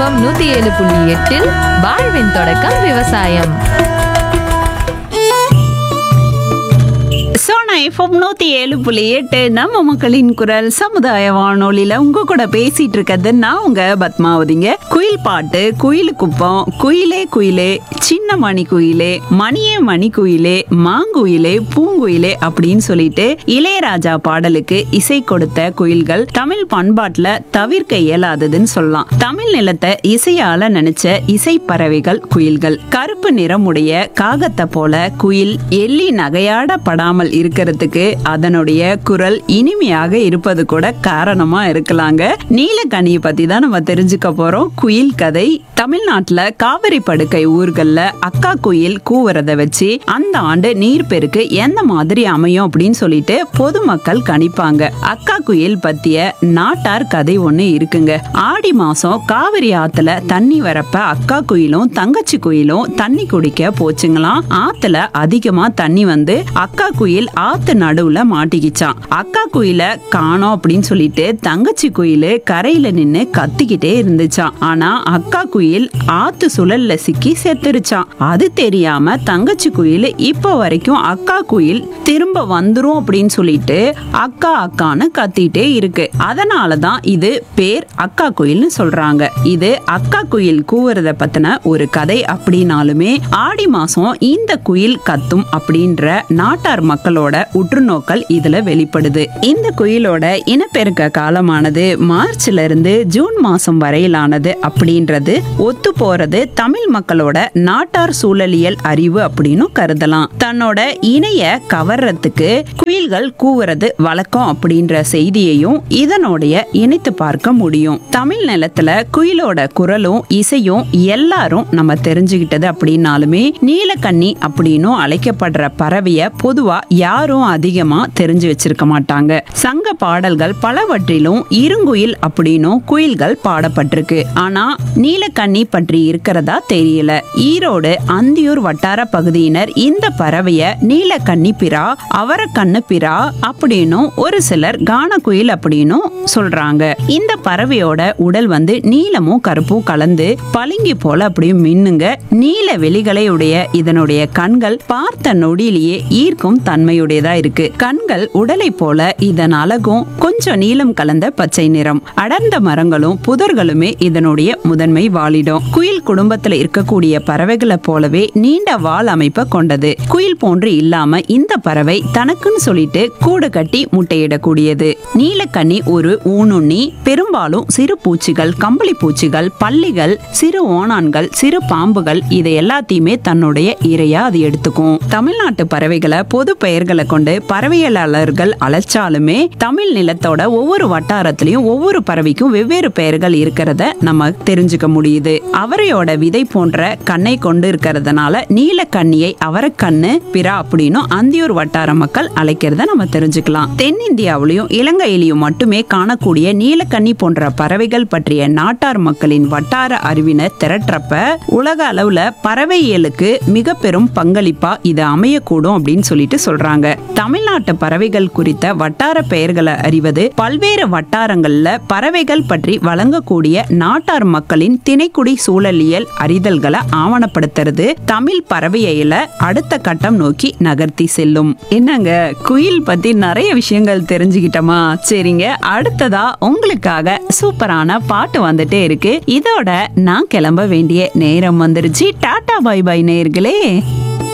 FM நூத்தி ஏழு புள்ளி எட்டில் வாழ்வின் தொடக்கம் விவசாயம் சோனா எஃப்எம் நூத்தி ஏழு புள்ளி எட்டு நம்ம மக்களின் குரல் சமுதாய வானொலியில உங்க கூட பேசிட்டு இருக்கிறது நான் உங்க பத்மாவதிங்க குயில் பாட்டு குயில் குப்பம் குயிலே குயிலே சின்ன மணி குயிலே மணியே மணி குயிலே மாங்குயிலே பூங்குயிலே அப்படின்னு சொல்லிட்டு இளையராஜா பாடலுக்கு இசை கொடுத்த குயில்கள் தமிழ் பண்பாட்டுல தவிர்க்க இயலாததுன்னு சொல்லலாம் தமிழ் நிலத்தை இசையால நினைச்ச இசை பறவைகள் குயில்கள் கருப்பு நிறமுடைய காகத்தை போல குயில் எள்ளி நகையாட படாமல் இருக்கிறதுக்கு அதனுடைய குரல் இனிமையாக இருப்பது கூட காரணமா இருக்கலாங்க நீலக்கனியை பத்தி தான் நம்ம தெரிஞ்சுக்க போறோம் குயில் கதை தமிழ்நாட்டுல காவிரி படுக்கை ஊர்கள்ல அக்கா குயில் கூவுறத வச்சு அந்த ஆண்டு நீர்ப்பெருக்கு எந்த மாதிரி அமையும் அப்படின்னு சொல்லிட்டு பொதுமக்கள் கணிப்பாங்க அக்கா குயில் பத்திய நாட்டார் கதை ஒண்ணு இருக்குங்க ஆடி மாசம் காவிரி ஆத்துல தண்ணி வரப்ப அக்கா குயிலும் தங்கச்சி குயிலும் தண்ணி குடிக்க போச்சுங்களாம் ஆத்துல அதிகமா தண்ணி வந்து அக்கா குயில் ஆத்து நடுவுல மாட்டிக்கிச்சான் அக்கா குயில காணோம் அப்படின்னு சொல்லிட்டு தங்கச்சி குயில் கரையில நின்னு கத்திக்கிட்டே இருந்துச்சான் ஆனா அக்கா குயில் ஆத்து சுழல்ல சிக்கி செத்துருச்சான் அது தெரியாம தங்கச்சி குயில் இப்போ வரைக்கும் அக்கா குயில் திரும்ப வந்துரும் அப்படின்னு சொல்லிட்டு அக்கா அக்கான்னு கத்திட்டே இருக்கு அதனாலதான் இது பேர் அக்கா குயில்னு சொல்றாங்க இது அக்கா குயில் கூவுறத பத்தின ஒரு கதை அப்படின்னாலுமே ஆடி மாசம் இந்த குயில் கத்தும் அப்படின்ற நாட்டார் மக்களோட உற்றுநோக்கல் இதுல வெளிப்படுது இந்த குயிலோட இனப்பெருக்க காலமானது மார்ச்ல இருந்து ஜூன் மாசம் வரையிலானது அப்படின்றது ஒத்து போறது தமிழ் மக்களோட நாட்டார் சூழலியல் அறிவு அப்படின்னு கருதலாம் தன்னோட இணைய கவர்றதுக்கு குயில்கள் கூவுறது வழக்கம் அப்படின்ற செய்தியையும் இதனுடைய இணைத்து பார்க்க முடியும் தமிழ் நிலத்துல குயிலோட குரலும் இசையும் எல்லாரும் நம்ம தெரிஞ்சுக்கிட்டது அப்படின்னாலுமே நீலக்கண்ணி அப்படின்னும் அழைக்கப்படுற பறவைய பொதுவா யாரும் அதிகமா தெரிஞ்சு வச்சிருக்க மாட்டாங்க சங்க பாடல்கள் பலவற்றிலும் இருங்குயில் அப்படின்னும் குயில்கள் பாடப்பட்டிருக்கு ஆனா நீலக்கண்ணி பற்றி இருக்கிறதா தெரியல ஈரோடு அந்தியூர் வட்டார பகுதியினர் இந்த பறவைய நீலக்கண்ணி பிறா அவரக்கண்ணு பிறா அப்படின்னும் ஒரு சிலர் கானக்குயில் அப்படின்னும் சொல்றாங்க இந்த பறவையோட உடல் வந்து நீலமும் கருப்பும் கலந்து பளிங்கி போல அப்படியே மின்னுங்க நீல வெளிகளை உடைய இதனுடைய கண்கள் பார்த்த நொடியிலேயே ஈர்க்கும் தன்மையுடையதா இருக்கு கண்கள் உடலை போல இதன் அழகும் கொஞ்சம் நீலம் கலந்த பச்சை நிறம் அடர்ந்த மரங்களும் புதர்களுமே இதனுடைய முதன்மை வாழிடம் குயில் குடும்பத்துல இருக்கக்கூடிய பறவைகளை போலவே நீண்ட வால் அமைப்பை கொண்டது குயில் போன்று இல்லாம இந்த பறவை தனக்குன்னு சொல்லிட்டு கூடு கட்டி முட்டையிடக்கூடியது நீலக்கண்ணி ஒரு ஊனுண்ணி பெரும்பாலும் சிறு பூச்சிகள் கம்பளி பூச்சிகள் பல்லிகள் சிறு ஓணான்கள் சிறு பாம்புகள் இதை எல்லாத்தையுமே தன்னுடைய இரையா அது எடுத்துக்கும் தமிழ்நாட்டு பறவைகளை பொது பெயர்களை கொண்டு பறவையலாளர்கள் அழைச்சாலுமே தமிழ் நிலத்தோட ஒவ்வொரு வட்டாரத்திலையும் ஒவ்வொரு பறவைக்கும் வெவ்வேறு பெயர்கள் இருக்கிறத நம்ம தெரிஞ்சுக்க முடியுது அவரையோட விதை போன்ற கண்ணை கொண்டு இருக்கிறதுனால நீலக்கண்ணியை அவரக்கண்ணு பிறா அப்படின்னும் அந்தியூர் வட்டார மக்கள் அழைக்கிறத நம்ம தெரிஞ்சுக்கலாம் தென்னிந்தியாவிலையும் இலங்கையிலையும் மட்டுமே காணக்கூடிய நீலக்கண்ணி போன்ற பறவைகள் பற்றிய நாட்டார் மக்களின் வட்டார அறிவினர் திரட்டுறப்ப உலக அளவுல பறவையியலுக்கு மிக பெரும் பங்களிப்பா இது அமையக்கூடும் அப்படின்னு சொல்லிட்டு சொல்றாங்க தமிழ்நாட்டு பறவைகள் குறித்த வட்டார பெயர்களை அறிவது பல்வேறு வட்டாரங்கள்ல பறவைகள் பற்றி வழங்கக்கூடிய நாட்டார் மக்களின் திணைக்குடி சூழலியல் அறிதல்களை ஆவணப்படுத்துறது தமிழ் பறவையியல அடுத்த கட்டம் நோக்கி நகர்த்தி செல்லும் என்னங்க குயில் பத்தி நிறைய விஷயங்கள் தெரிஞ்சுக்கிட்டோமா சரிங்க அடுத்ததா உங்களுக்காக சூப்பரான பாட்டு வந்துட்டே இருக்கு இதோட நான் கிளம்ப வேண்டிய நேரம் வந்துருச்சு டாடா பை பை நேயர்களே